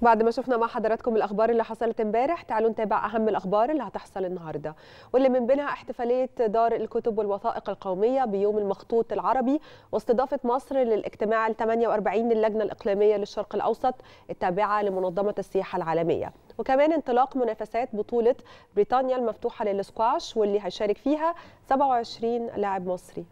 بعد ما شفنا مع حضراتكم الاخبار اللي حصلت امبارح تعالوا نتابع اهم الاخبار اللي هتحصل النهارده واللي من بينها احتفاليه دار الكتب والوثائق القوميه بيوم المخطوط العربي واستضافه مصر للاجتماع ال 48 للجنه الاقليميه للشرق الاوسط التابعه لمنظمه السياحه العالميه وكمان انطلاق منافسات بطوله بريطانيا المفتوحه للسكواش واللي هيشارك فيها 27 لاعب مصري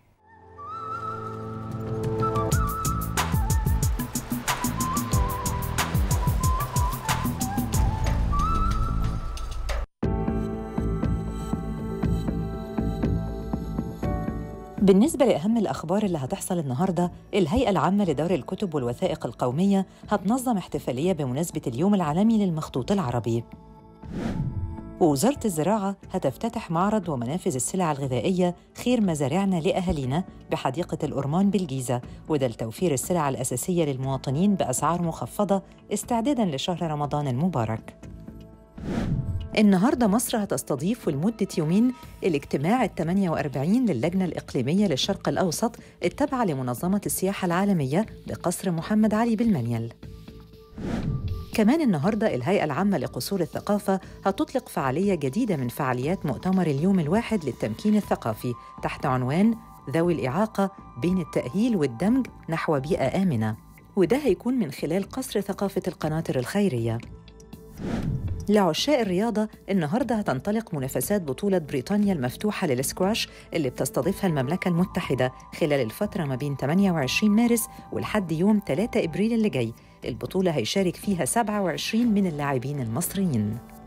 بالنسبة لأهم الأخبار اللي هتحصل النهاردة الهيئة العامة لدار الكتب والوثائق القومية هتنظم احتفالية بمناسبة اليوم العالمي للمخطوط العربي ووزارة الزراعة هتفتتح معرض ومنافذ السلع الغذائية خير مزارعنا لأهالينا بحديقة الأورمان بالجيزة وده لتوفير السلع الأساسية للمواطنين بأسعار مخفضة استعداداً لشهر رمضان المبارك النهارده مصر هتستضيف لمدة يومين الاجتماع ال 48 للجنة الإقليمية للشرق الأوسط التابعة لمنظمة السياحة العالمية بقصر محمد علي بالمنيل. كمان النهارده الهيئة العامة لقصور الثقافة هتطلق فعالية جديدة من فعاليات مؤتمر اليوم الواحد للتمكين الثقافي تحت عنوان ذوي الإعاقة بين التأهيل والدمج نحو بيئة آمنة وده هيكون من خلال قصر ثقافة القناطر الخيرية لعشاق الرياضة النهاردة هتنطلق منافسات بطولة بريطانيا المفتوحة للسكواش اللي بتستضيفها المملكة المتحدة خلال الفترة ما بين 28 مارس ولحد يوم 3 إبريل اللي جاي البطولة هيشارك فيها 27 من اللاعبين المصريين